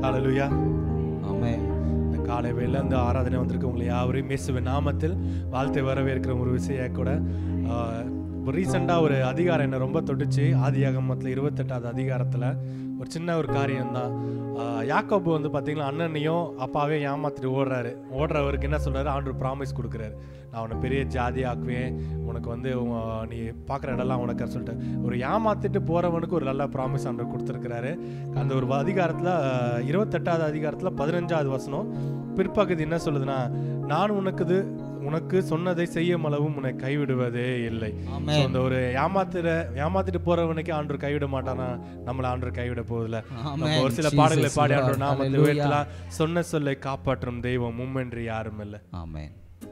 ஹalleluya ஆமென் இந்த காலை வேளையில இந்த ஆராதனை வந்திருக்கு உங்களை யாவரையும் இயேசுவின் நாமத்தில் வாழ்த்தை வரவேற்கிற ஒரு விஷயம் கூட ரீசெண்டாக ஒரு அதிகாரம் என்னை ரொம்ப தொட்டுச்சு ஆதியாகமத்தில் இருபத்தெட்டாவது அதிகாரத்தில் ஒரு சின்ன ஒரு காரியம்தான் ஆஹ் யாக்கோபு வந்து பார்த்தீங்கன்னா அண்ணனையும் அப்பாவையும் ஏமாத்திட்டு ஓடுறாரு ஓடுறவருக்கு என்ன சொல்றாரு ஆண்டு ப்ராமிஸ் கொடுக்குறாரு நான் உன்னை பெரிய ஜாதி ஆக்குவேன் உனக்கு வந்து உன் நீ பார்க்குற இடம்லாம் உனக்கு சொல்லிட்டு ஒரு ஏமாத்திட்டு போகிறவனுக்கு ஒரு நல்ல ப்ராமிஸ் ஆண்டு கொடுத்துருக்கிறாரு அந்த ஒரு அதிகாரத்தில் இருபத்தெட்டாவது அதிகாரத்தில் பதினஞ்சாவது வசனம் பிற்பகுதி என்ன சொல்லுதுன்னா நான் உனக்குது உனக்கு சொன்னதை செய்யும் அளவும் உன்னை கைவிடுவதே இல்லை ஆமென். So, அந்த ஒரு ஏமாத்துற ஏமாத்திட்டு போறவனுக்கு ஆண்டு கைவிட மாட்டானா நம்மள ஆண்டு கைவிட போகுதுல நம்ம ஆமென். ஒரு சில Jesus பாடல்களை பாடி Lord. ஆண்டு நாமத்தை Hallelujah. உயர்த்தலாம் சொன்ன சொல்லை காப்பாற்றும் தெய்வம் மும்மென்று யாரும் இல்லை ஆமென்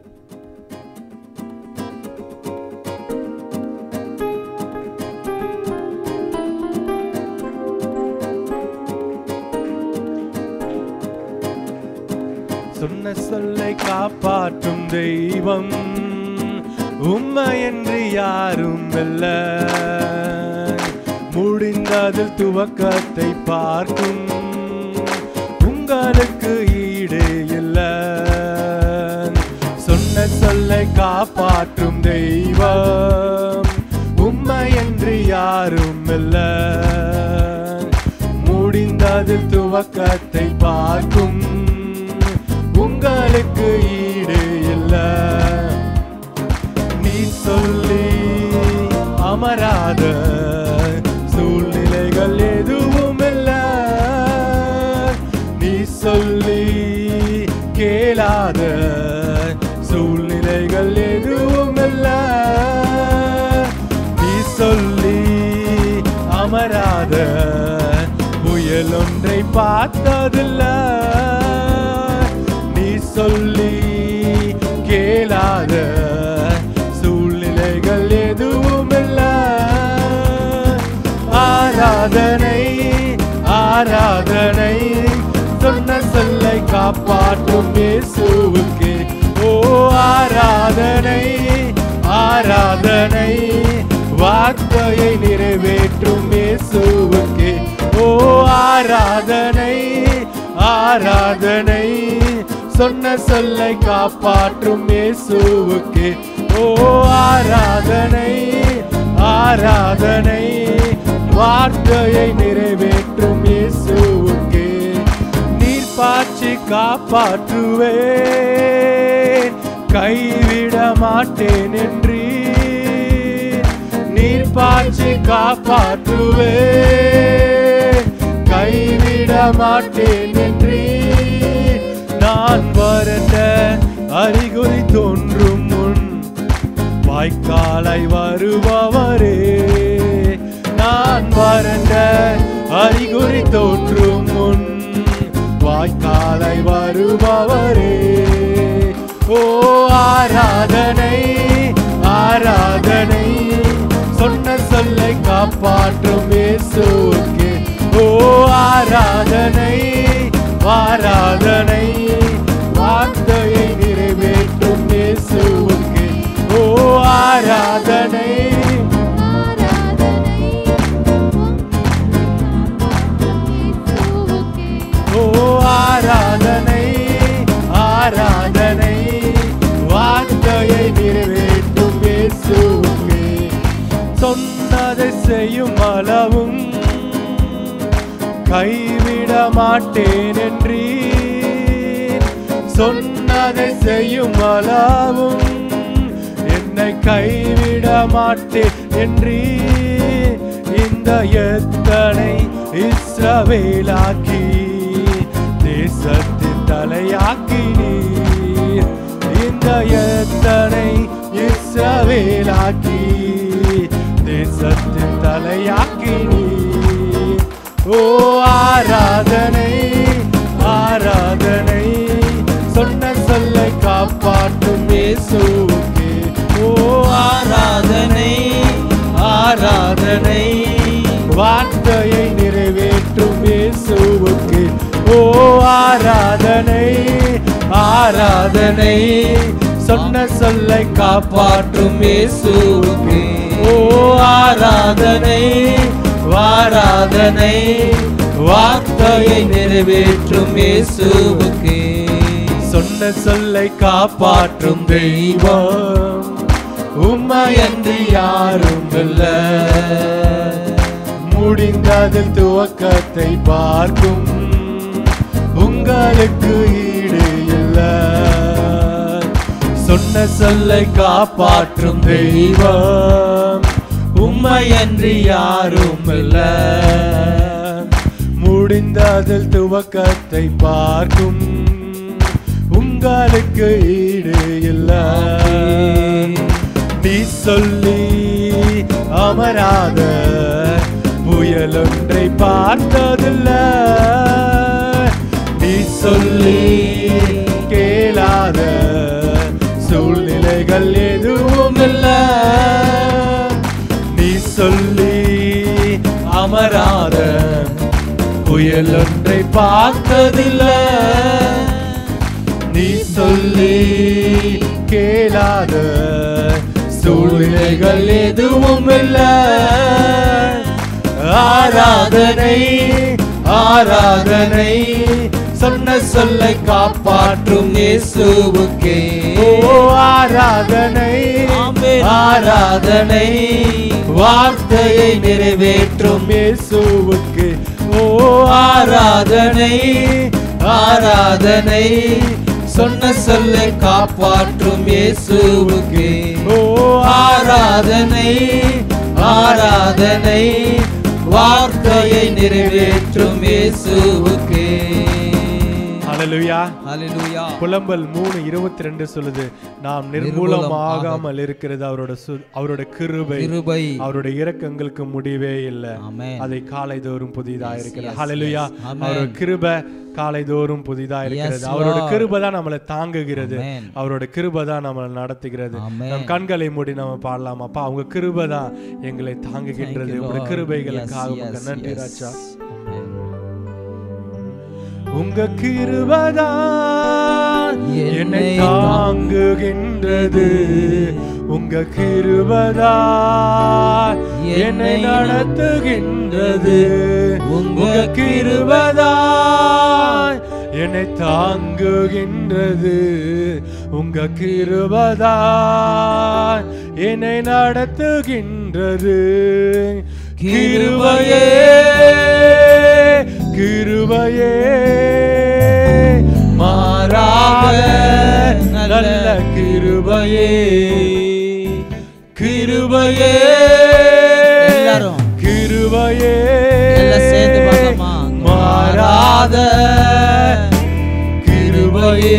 சொன்ன சொல்லை காப்பாற்றும் தெய்வம் உண்மை என்று யாரும் இல்ல முடிந்ததில் துவக்கத்தை பார்க்கும் உங்களுக்கு ஈடு இல்ல சொன்ன சொல்லை காப்பாற்றும் தெய்வம் உண்மை என்று யாரும் இல்ல முடிந்ததில் துவக்கத்தை பார்க்கும் உங்களுக்கு ஈடு இல்ல நீ சொல்லி அமராத சூழ்நிலைகள் எதுவும் இல்ல நீ சொல்லி கேளாத சூழ்நிலைகள் எதுவும் இல்ல நீ சொல்லி அமராத புயல் ஒன்றை பார்த்ததில்ல நீ சொல்லி கேளாத சூழ்நிலைகள் எதுவும் இல்ல ஆராதனை ஆராதனை சொன்ன சொல்லை காப்பாற்றும் இயேசுவுக்கு ஓ ஆராதனை ஆராதனை வார்த்தையை நிறைவேற்றும் இயேசுவுக்கு ஓ ஆராதனை ஆராதனை சொன்ன சொல்லை காப்பாற்றும் இயேசுவுக்கு ஓ ஆராதனை ஆராதனை வார்த்தையை நிறைவேற்றும் இயேசுவுக்கு நீர் பாய்ச்சி காப்பாற்றுவேன் கைவிட மாட்டேன் என்று நீர் பாய்ச்சி காப்பாற்றுவேன் கைவிட மாட்டேன் என்று நான் வறண்ட அறிகுறி தோன்றும் முன் வாய்க்காலை வருபவரே நான் வறண்ட அறிகுறி தோன்றும் முன் வாய்க்காலை வருபவரே ஓ ஆராதனை ஆராதனை சொன்ன சொல்லை காப்பாற்றும் இயேசுவுக்கு ஓ ஆராதனை ஆராதனை வார்த்தையை நிறைவேற்றும் இயேசுவுக்கு ஓ ஆராதனை ஓ ஆராதனை ஆராதனை வார்த்தையை நிறைவேற்றும் இயேசுவுக்கு சொன்னதை செய்யும் அளவும் கைவிட மாட்டேன் என்றீர் சொன்னதை செய்யும் அளவும் என்னை கைவிட மாட்டேன் என்றீர் இந்த எத்தனை இஸ்ரவேலாக்கி தேசத்தின் தலையாக்கி நீர் இந்த எத்தனை இஸ்ரவேலாக்கி தேசத்தின் தலையாக்கி நீர் ஓ ஆராதனை ஆராதனை சொன்ன சொல்லை காப்பாற்றும் இயேசுவுக்கு ஓ ஆராதனை ஆராதனை வார்த்தையை நிறைவேற்றும் இயேசுவுக்கு ஓ ஆராதனை ஆராதனை சொன்ன சொல்லை காப்பாற்றும் இயேசுவுக்கு ஓ ஆராதனை வாராதனை வார்த்தையை நிறைவேற்றும் இயேசுவுக்கே சொன்ன சொல்லை காப்பாற்றும் தெய்வம் உம்மையன்றி யாரும் இல்ல முடிந்ததில் துவக்கத்தை பார்க்கும் உங்களுக்கு ஈடு இல்ல சொன்ன சொல்லை காப்பாற்றும் தெய்வம் உம்மையன்றி யாரும் இல்ல முடிந்ததில் துவக்கத்தை பார்க்கும் உங்களுக்கு ஈடு இல்ல நீ சொல்லி அமராத புயல் ஒன்றை பார்த்ததில்ல நீ சொல்லி கேளாத சூழ்நிலைகள் எதுவும் இல்ல நீ சொல்லி அமராத புயல் ஒன்றை பார்த்ததில்லை நீ சொல்லி கேளாத சூழ்நிலைகள் எதுவும் இல்ல ஆராதனை ஆராதனை சொன்ன சொல்லை காப்பாற்றும் இயேசுவுக்கே ஓ ஆராதனை ஆமென். ஆராதனை வார்த்தையை நிறைவேற்றும் இயேசுவுக்கு ஓ ஆராதனை ஆராதனை சொன்ன சொல்லை காப்பாற்றும் இயேசுவுக்கே ஓ ஆராதனை ஆராதனை வார்த்தையை நிறைவேற்றும் இயேசுவுக்கே ஹalleluya ஹalleluya புலம்பல் மூணு இருபத்தி ரெண்டு சொல்லுது நாம் நிர்மூலமாகாமல் இருக்கிறது அவரோட சு- அவரோட கிருபை கிருபை அவருடைய இரக்கங்களுக்கு முடிவே இல்லை ஆமென் அதை காலைதோறும் புதிதா இருக்கிறது yes, ஹalleluya yes. Amen. அவரோட கிருபை காலைதோறும் புதிதா இருக்கிறது Yes, அவரோட Lord. கிருபை தான் நம்மளை தாங்குகிறது Amen. அவரோட கிருபை தான் நம்மளை நடத்துகிறது Amen. நம் கண்களை மூடி நம்ம பாடலாம் அப்பா அவங்க கிருபை தான் எங்களை தாங்குகின்றது Thank you, உங்களுடைய Lord. கிருபைகளுக்காக Yes, உமக்கு yes, நன்றி yes. ராஜா Amen. உங்க கிருபதான் என்னை என்னை தாங்குகின்றது உங்க கிருபதான் என்னை நடத்துகின்றது உங்க கிருபதான் என்னை தாங்குகின்றது உங்க கிருபதான் என்னை நடத்துகின்றது கிருபையே கிருபையே மாறாத நல்ல கிருபையே கிருபையே எல்லாரும். கிருபையே எல்லாம் சேர்ந்து பாடலாமா? மாறாத கிருபையே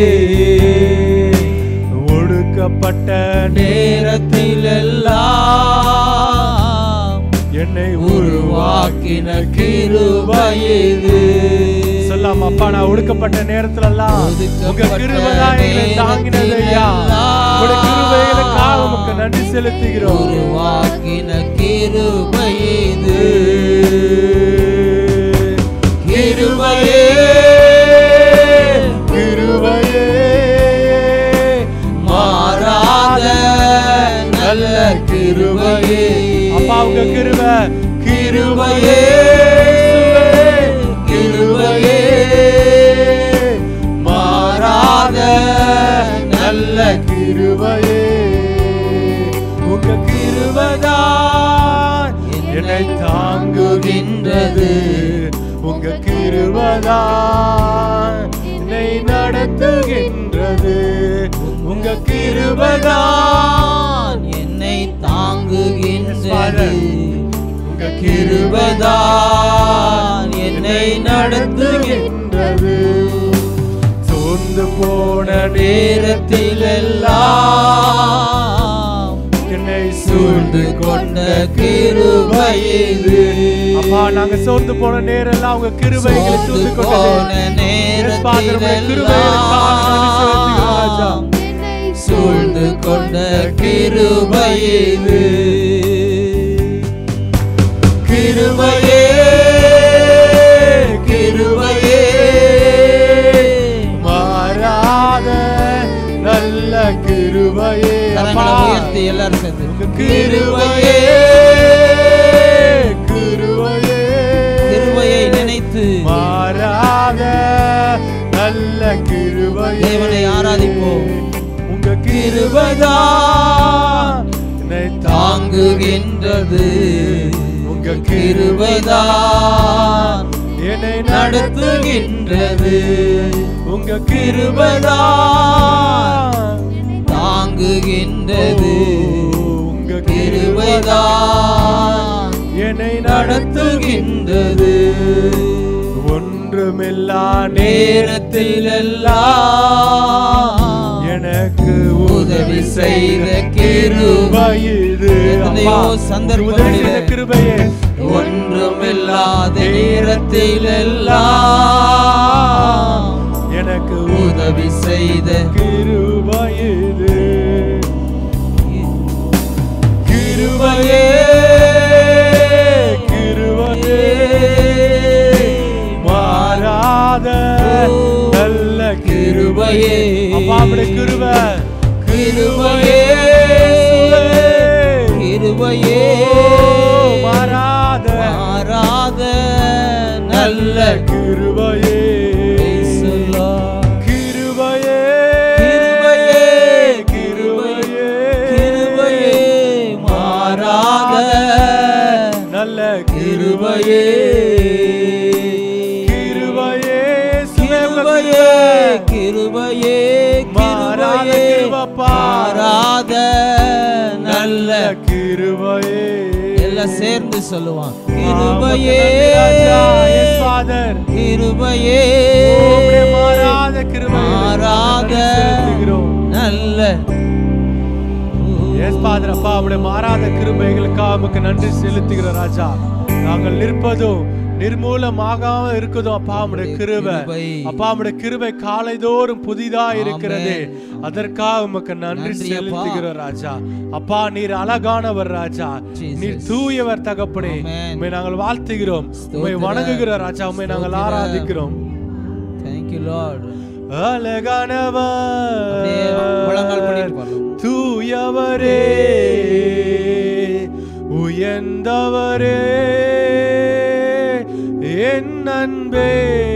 ஒடுக்கப்பட்ட நேரத்தில் எல்லாம் என்னை உருவாக்கின கிருபை இது சொல்லாம் அப்பா நான் ஒடுக்கப்பட்ட நேரத்துல எல்லாம் உங்க ஒதுக்கப்பட்ட கிருபைதான் எங்களை தாங்கினது ஐயா உங்களுடைய கிருபைகளுக்காக உமக்கு நன்றி செலுத்துகிறோம் உருவாக்கின கிருபை இது கிருபையே கிருபையே மாறாத நல்ல கிருபையே அப்பா உங்க கிருபை கிருபையே கிருபையே மாறாத நல்ல கிருபையே உங்க கிருபைதான் என்னை தாங்குகின்றது உங்க கிருபைதான் என்னை நடத்துகின்றது உங்க கிருபைதான் கிருபைதான் என்னை தாங்குகின்றது உங்க கிருபைதான் என்னை நடத்துகின்றது சோர்ந்து போன நேரத்தில் எல்லாம் என்னை சூழ்ந்து கொண்ட கிருபை இது அப்பா நாங்க சோர்ந்து போன நேரம் எல்லாம் உங்க கிருபைகளை சோர்ந்து சூழ்ந்து போன கொண்டது நேரத்தில் எல்லாம் சூழ்ந்து கொண்ட கிருபை இது கிருபையே கிருபையே மாறாத நல்ல கிருபையே அப்பா கரங்களை உயர்த்தி எல்லாரும் சேர்ந்து உங்க கிருபையே கிருபையே கிருபையை நினைத்து நல்ல கிருபையே தேவனை ஆராதிப்போம். உங்க கிருபைதான் என்னை தாங்குகின்றது உங்க கிருபைதான் என்னை நடத்துகின்றது உங்க கிருபைதான் தாங்குகின்றது உங்க கிருபைதான் என்னை நடத்துகின்றது ஒன்றுமில்லா நேரத்தில் எல்லாம் எனக்கு உதவி செய்த கிருபை இது எத்தனையோ சந்தர்ப்பங்களிலே உதவி செய்த கிருபையே ஒன்றுமில்லாத நேரத்தில் எல்லாம் எனக்கு உதவி செய்த கிருபை இது கிருபையே கிருபையே மாறாத நல்ல கிருபையே அப்பா அப்படி கிருபை கிருபையே கிருபையே மாறாத மாறாத நல்ல கிருபையே Praise the Lord. கிருபையே கிருபையே கிருபையே கிருபையே மாறாத நல்ல கிருபையே கிருபையே கிருபையே கிருபையே மாறாத கிருபையே கிருபப்பா. மாறாத நல்ல கிருபையே எல்லாம் சேர்ந்து சொல்லுவான் கிருபையே கிருபையே ஃபாதர் கிருபையே மாறாத கிருபை மாறாத நல்ல எஸ் ஃபாதர் அப்பா அவருடைய மாறாத கிருபைகளுக்காக உமக்கு நன்றி செலுத்துகிறோம் ராஜா நாங்கள் நிற்பதும் நிர்மூலமாகாம இருக்குதும் அப்பா உம்முடைய கிருபை கிருபை. அப்பா உம்முடைய கிருபை காலைதோறும் புதிதா இருக்கிறது ஆமென். அதற்காக உமக்கு நன்றி நன்றி அப்பா. செலுத்துகிறோம் ராஜா அப்பா நீர் அழகானவர் ராஜா Jesus. நீர் தூயவர் தகப்பனே ஆமென். உம்மை நாங்கள் வாழ்த்துகிறோம் உம்மை ஸ்தோத்திரம். வணங்குகிறோம் ராஜா உம்மை நாங்கள் ஸ்தோத்திரம். ஆராதிக்கிறோம் Thank you Lord அப்படியே முழங்கால் பண்ணிட்டு அழகானவர் பாடலாம். தூயவரே உயர்ந்தவரே என் அன்பே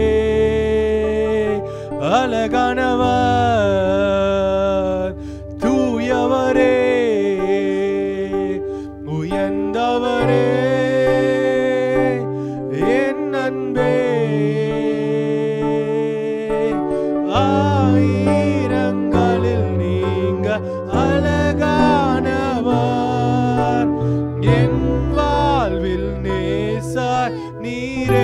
அழகானவர் தூயவரே உயர்ந்தவரே என் அன்பே ஆயிரங்களில் நீங்க அழகானவர் என் வாழ்வில் நேசாய் நீரே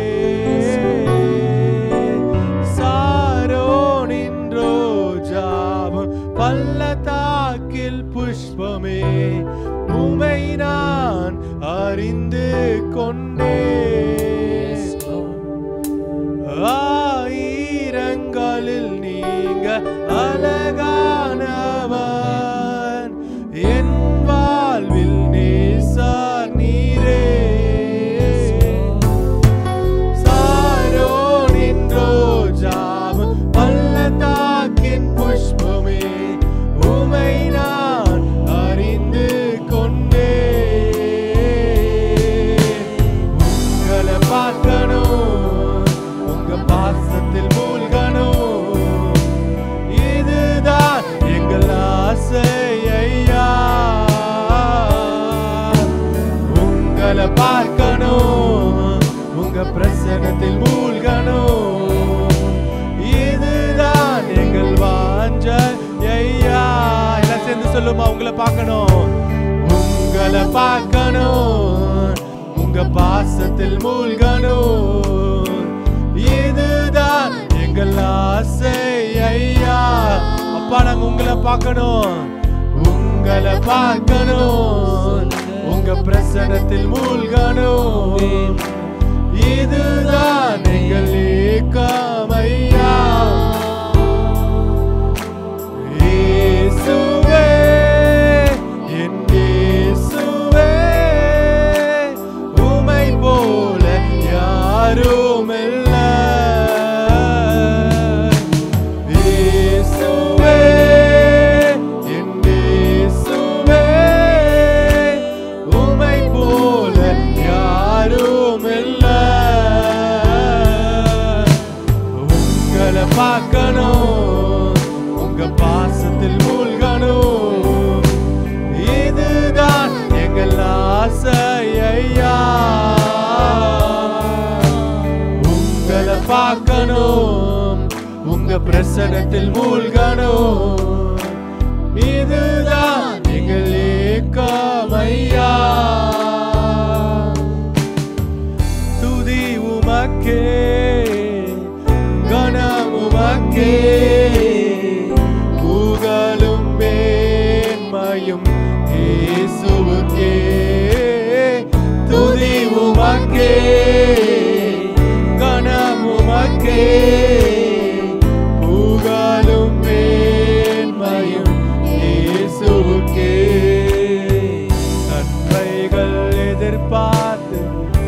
சாரோனின் ரோஜாவும் பள்ளத்தாக்கில் புஷ்பமே உமை நான் அறிந்து கொண்டேன் Yes, Lord. ஆயிரங்களில் நீங்க அழகானவன் என் வாழ்வில் நேசார் நீரே சாரோனின் ரோஜாவும் பள்ளத்தாக்கின் புஷ்பமே உமை நான் அறிந்து கொண்டேன் உங்களை பார்க்கணும் உங்க பாசத்தில் மூழ்கணும் இதுதான் எங்கள் ஆசை ஐயா உங்களை பார்க்கணும் உங்க பிரசனத்தில் மூழ்கணும் இதுதான் எங்கள் வாஞ்ச ஐயா எல்லாம் சேர்ந்து சொல்லுமா உங்களை பார்க்கணும் உங்களை பார்க்கணும் உங்க பாசத்தில் மூழ்கணும் இதுதான் எங்கள் ஆசை ஐயா அப்பா நாங்க உங்களை பார்க்கணும் உங்களை பார்க்கணும் உங்க பிரசனத்தில் மூழ்கணும் இதுதான் எங்கள் ஏக்கம் ஐயா இயேசுவே என் இயேசுவே உமை போல யாரும் இல்ல இயேசுவே என் இயேசுவே உமை போல யாரும் இல்ல பார்க்கணும் உங்க பாசத்தில் மூழ்கணும் இதுதான் எங்கள் ஆசை ஐயா உங்களை பார்க்கணும் உங்க பிரசனத்தில் மூழ்கணும் இதுதான் எங்கள் ஏக்கம் ஐயா துதி உமக்கே கணம் உமக்கே புகழும் மேன்மையும் இயேசுவுக்கே துதி உமக்கே கணம் உமக்கே புகழும் மேன்மையும் இயேசுவுக்கே நன்மைகள் எதிர்பார்த்து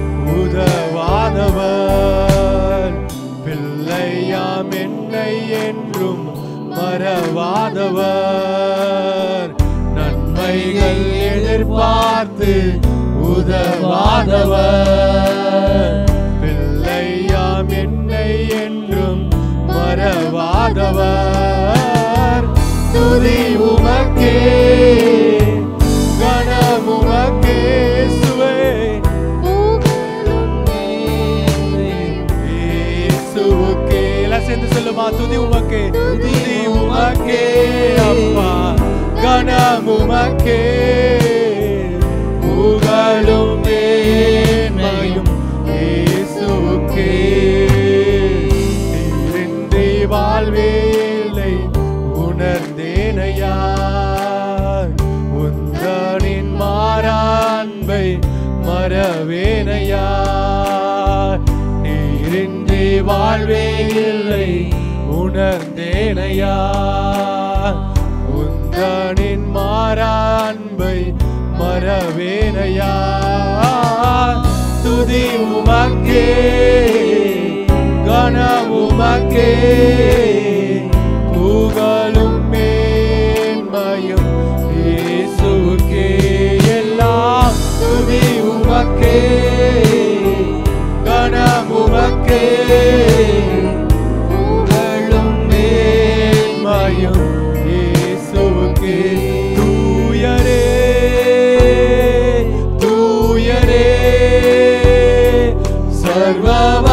உதவாதவர் பிள்ளையாம் என்னை என்றும் மறவாதவர் நன்மைகள் எதிர்பார்த்து உதவாதவர் பிள்ளையாம் என்னை என்றும் மறவாதவர் துதி உமக்கே கணம் உமக்கே சுவே இயேசுவுக்கே எல்லாம் சேர்ந்து சொல்லுமா துதி உமக்கே துதி உமக்கே அப்பா கணம் உமக்கே புகழும் மேன்மையும் இயேசுவுக்கே நீரின்றி வாழ்வே இல்லை உணர்ந்தேனையா உந்தனின் மாறான்பை மறவேனையா நீரின்றி வாழ்வே இல்லை உணர்ந்தேனையா உந்தனின் மாறான்பை மறவேனையா துதி உமக்கே கன உமக்கே புகழும் மேன்மையும் இயேசுவுக்கே எல்லாம் துதி உமக்கே கனம் உமக்கே புகழும் மேன்மையும் இயேசுவுக்கே தூயரே தூயரே சர்வ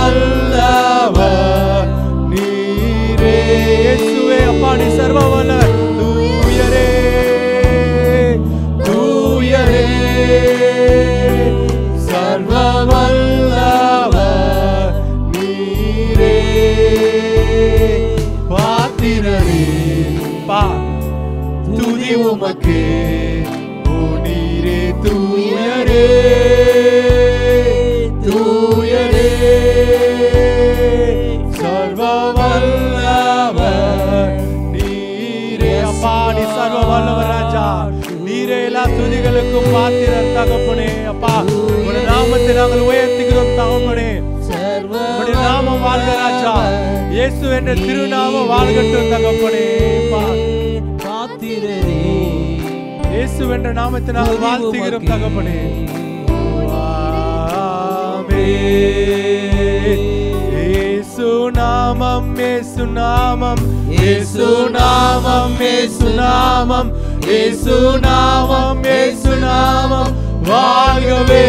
வல்லவர் நீரே இயேசுவே அப்பா நீ சர்வ வல்லவர் தூயரே தூயரே சர்வ வல்லவர் நீரே பாத்திரரே பா துதி உமக்கே ஓ நீரே தூயரே தூயரே சர்வ வல்லவர் நீரே அப்பா நீ சர்வ வல்லவர் ராஜா நீரே எல்லா துதிகளுக்கும் பாத்திரர் தகப்பனே அப்பா உடைய நாமத்தை நாங்கள் உயர்த்துகிறோம் தகப்பனே உடைய நாமம் வாழ்க ராஜா இயேசு என்ற திருநாமம் வாழ்கட்டும் தகப்பனே அப்பா. காத்திரரே இயேசு என்ற நாமத்தை நாங்கள் வாழ்த்துகிறோம் தகப்பனே இயேசு நாமம் இயேசு நாமம் இயேசு நாமம் இயேசு நாமம் இயேசு நாமம் இயேசு நாமம் வாழ்கவே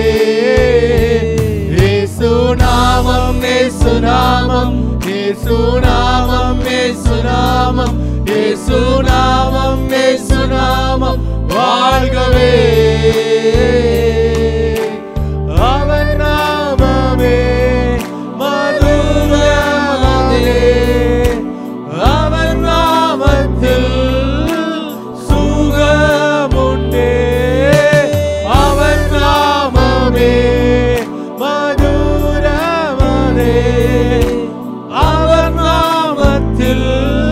இயேசு நாமம் இயேசு நாமம் இயேசு நாமம் இயேசு நாமம் இயேசு நாமம் இயேசு நாமம் வாழ்கவே அவன் நாமமே மதுரமானே அவன் நாமத்தில் சுகமுண்டே அவன் நாமமே மதுரமானே அவன் நாமத்தில்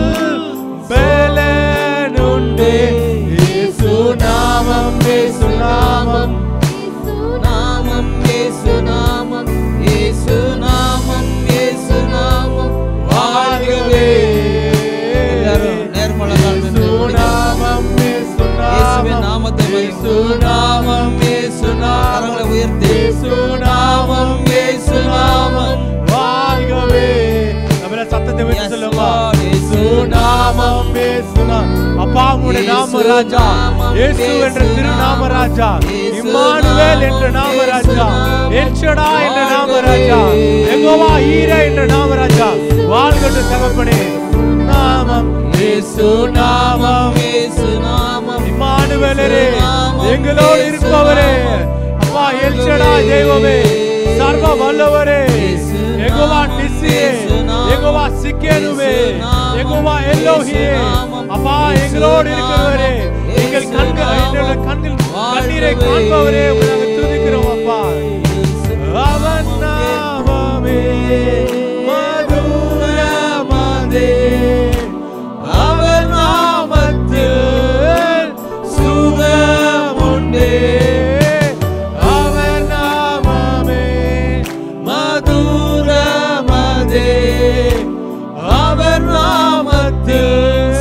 பலனுண்டே இயேசு நாமம் இயேசு நாமம் நாமம் இயேசு நாமம் இயேசு நாமம் இயேசு நாமம் வாழ்கவே எல்லாரும் நேர்முழங்கால் நின்று இயேசுநாமம், இயேசுவின் நாமத்தை இயேசுநாமம், இயேசுநாமம், கரங்களை உயர்த்தி. இயேசுநாமம், இயேசுநாமம், வாழ்கவே நம்மள சத்தத்தை விட்டு Yes, சொல்லுவோமா உடைய நாம ராஜா இயேசு என்ற திருநாம ராஜா இம்மானுவேல் என்ற நாம ராஜா எல்ஷடா என்ற நாம ராஜா எகோவா ஈரா என்ற நாம ராஜா வாழ்கட்டு தகப்பனே நாமம் இயேசு நாமம் இயேசு நாமம் இம்மானுவேலரே எங்களோடு இருப்பவரே அப்பா எல்ஷடா தெய்வமே சர்வ வல்லவரே எகோவா நிசியே எகோவா சிக்கேனுவே எகோவா எல்லோஹியே அப்பா எங்களோடு இருக்கிறவரே எங்கள் கண்கள் எங்களுடைய கண்ணில் கண்ணீரை காண்பவரே உம்மை நாங்கள் துதிக்கிறோம் அப்பா அவன் நாமமே மதுரமதே அவன் நாமத்தில் சுகமுண்டே அவன் நாமமே மதுரமதே அவர் நாமத்தில்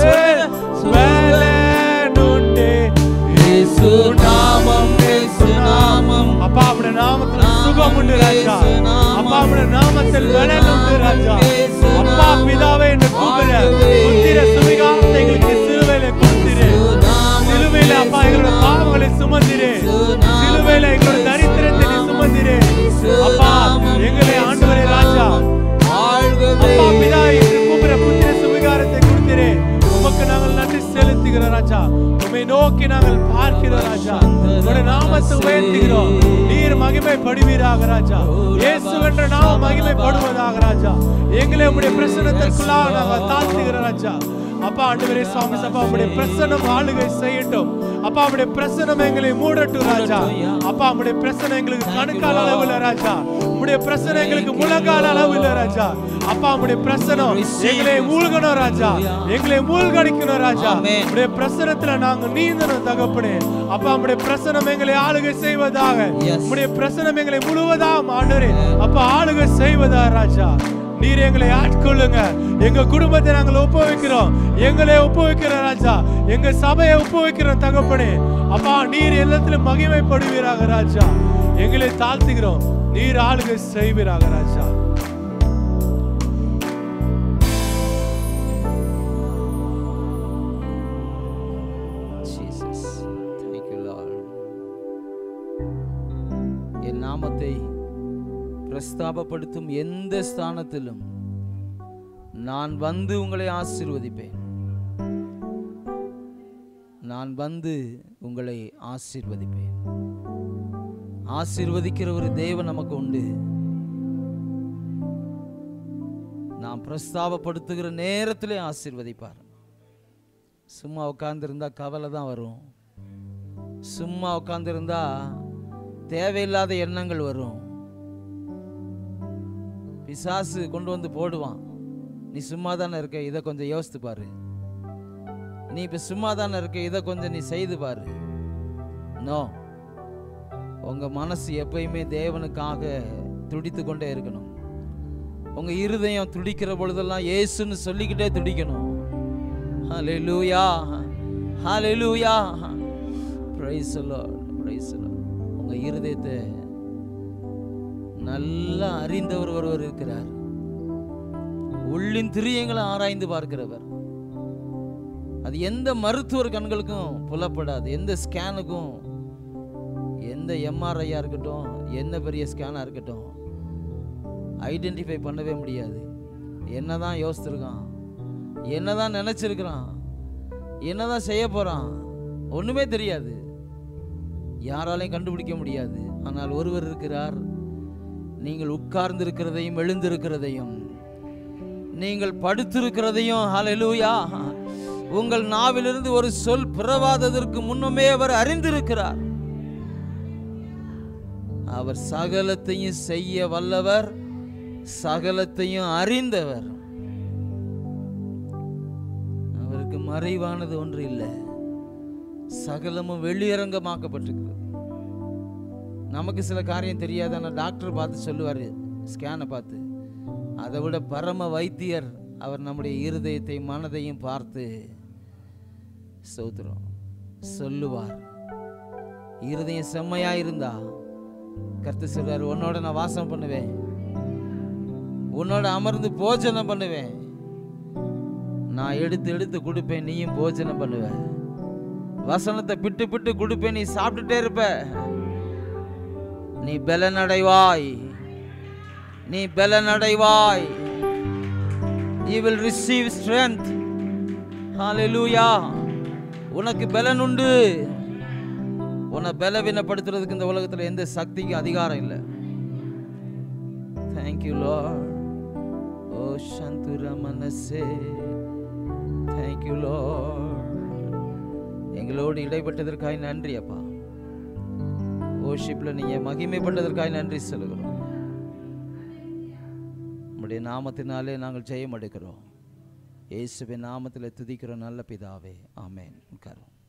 பலனுண்டே இயேசு நாமம் இயேசு நாமம் அப்பா அவருடைய நாமத்தில் சுகம் உண்டு ராஜா அப்பா அவருடைய நாமத்தில் பலன் உண்டு ராஜா அப்பா பிதாவே என்று கூப்பிட புத்திர சுவிகாரத்தை எங்களுக்கு சிலுவையில கொடுத்திரு சிலுவையில அப்பா எங்களோட பாவங்களை சுமந்திரு சிலுவையில எங்களோட தரித்திரத்தை நீ சுமந்திரு அப்பா எங்களை ஆண்டவரே ராஜா அப்பா பிதா என்று கூப்பிட புத்திர சுவிகாரத்தை கொடுத்திரு உமக்கு நாங்கள் நன்றி செலுத்துகிறோம் ராஜா உம்மை நோக்கி நாங்கள் பார்க்கிறோம் ராஜா உடைய நாமத்தை உயர்த்துகிறோம் நீர் மகிமைப்படுவீராக ராஜா இயேசு என்ற நாமம் மகிமைப்படுவதாக ராஜா எங்களை உம்முடைய பிரசனத்திற்குள்ளாக நாங்கள் தாழ்த்துகிறோம் ராஜா அப்பா ஆண்டவரே சுவாமி சப்பா உம்முடைய பிரசனம் ஆளுகை செய்யட்டும் அப்பா உம்முடைய பிரசனம் எங்களை மூடட்டும் ராஜா அப்பா உம்முடைய பிரசனம் எங்களுக்கு கணுக்கால் அளவு இல்ல ராஜா உம்முடைய பிரசனம் எங்களுக்கு முழங்கால் அளவு இல்ல ராஜா அப்பா உம்முடைய பிரசனம் எங்களை மூழ்கணும் ராஜா எங்களை மூழ்கடிக்கணும் ராஜா ஆமென். உம்முடைய பிரசனத்துல நாங்க நீந்தணும் தகப்பனே அப்பா உம்முடைய பிரசனம் எங்களை ஆளுகை செய்வதாக Yes. உம்முடைய பிரசனம் எங்களை முழுவதாம் ஆண்டவரே அப்பா ஆளுகை செய்வதா ராஜா நீர் எங்களை ஆட்கொள்ளுங்க எங்க குடும்பத்தை நாங்கள் ஒப்புவிக்கிறோம் எங்களை ஒப்புவிக்கிறோம் ராஜா எங்க சபையை ஒப்புவிக்கிறோம் தகப்பனே அப்பா நீர் எல்லாத்திலும் மகிமைப்படுவீராக ராஜா எங்களை தாழ்த்துகிறோம் நீர் ஆளுகை செய்வீராக ராஜா Jesus. Thank you, Lord. என் நாமத்தை பிரஸ்தாபப்படுத்தும் எந்த ஸ்தானத்திலும் நான் வந்து உங்களை ஆசீர்வதிப்பேன் நான் வந்து உங்களை ஆசீர்வதிப்பேன் ஆசீர்வதிக்கிற ஒரு தேவன் நமக்கு உண்டு நாம் பிரஸ்தாபப்படுத்துகிற நேரத்திலே ஆசீர்வதிப்பார் சும்மா உட்காந்துருந்தா கவலை தான் வரும் சும்மா உட்காந்துருந்தா தேவையில்லாத எண்ணங்கள் வரும் பிசாசு கொண்டு வந்து போடுவான் நீ சும்மா தானே இருக்க இதை கொஞ்சம் யோசித்து பாரு நீ இப்போ சும்மா தானே இருக்க இதை கொஞ்சம் நீ செய்து பாரு நோ உங்க மனசு எப்பயுமே தேவனுக்காக துடித்து கொண்டே இருக்கணும் உங்க இருதயம் துடிக்கிற பொழுதெல்லாம் இயேசுன்னு சொல்லிக்கிட்டே துடிக்கணும் ஹalleluya ஹalleluya praise the lord praise the lord உங்க இருதயத்தை நல்லா அறிந்தவர் ஒருவர் இருக்கிறார் உள்ளின் திரியங்களை ஆராய்ந்து பார்க்கிறவர் அது எந்த மருத்துவர் கண்களுக்கும் புலப்படாது எந்த ஸ்கேனுக்கும் எந்த எம்ஆர்ஐயா இருக்கட்டும் என்ன பெரிய ஸ்கேனா இருக்கட்டும் ஐடென்டிஃபை பண்ணவே முடியாது என்னதான் யோசிச்சிருக்கான் என்னதான் நினைச்சிருக்கிறான் என்னதான் செய்ய போறான் ஒண்ணுமே தெரியாது யாராலையும் கண்டுபிடிக்க முடியாது ஆனால் ஒருவர் இருக்கிறார் நீங்கள் உட்கார்ந்து இருக்கிறதையும் எழுந்திருக்கிறதையும் நீங்கள் படுத்திருக்கிறதையும் ஹalleluya உங்கள் நாவிலிருந்து ஒரு சொல் பிறவாததற்கு முன்னமே அவர் அறிந்திருக்கிறார் அவர் சகலத்தையும் செய்ய வல்லவர் சகலத்தையும் அறிந்தவர் அவருக்கு மறைவானது ஒன்று இல்லை சகலமும் வெளியரங்கமாக்கப்பட்டிருக்கிறது நமக்கு சில காரியம் தெரியாது ஆனால் டாக்டர் பார்த்து சொல்லுவார் ஸ்கேனை பார்த்து அதை விட பரம வைத்தியர் அவர் நம்முடைய இருதயத்தை மனதையும் பார்த்து சோத்துறோம் சொல்லுவார் இருதயம் செம்மையா இருந்தா கர்த்தர் சொல்றாரு உன்னோட நான் வாசம் பண்ணுவேன் உன்னோட அமர்ந்து போஜனம் பண்ணுவேன் நான் எடுத்து எடுத்து கொடுப்பேன் நீயும் போஜனம் பண்ணுவ வசனத்தை பிட்டு பிட்டு கொடுப்பேன் நீ சாப்பிட்டுட்டே இருப்ப நீ பலனடைவாய் நீ பலனடைவாய் you will receive strength hallelujah உனக்கு பலன் உண்டு உன்னை பலவீனப்படுத்துறதுக்கு இந்த உலகத்துல எந்த சக்திக்கும் அதிகாரம் இல்லை தேங்க்யூ லார்ட் ஓ சந்துர மனசே தேங்க்யூ லார்ட் எங்களோடு இடைப்பட்டதற்காய் நன்றி அப்பா ஓஷிப்ல நீங்க மகிமைப்பட்டதற்காய் நன்றி சொல்லுகிறோம் உம்முடைய நாமத்தினாலே நாங்கள் ஜெயம் எடுக்கிறோம் இயேசுவின் நாமத்தில் துதிக்கிறோம் நல்ல பிதாவே ஆமென் உட்காரும்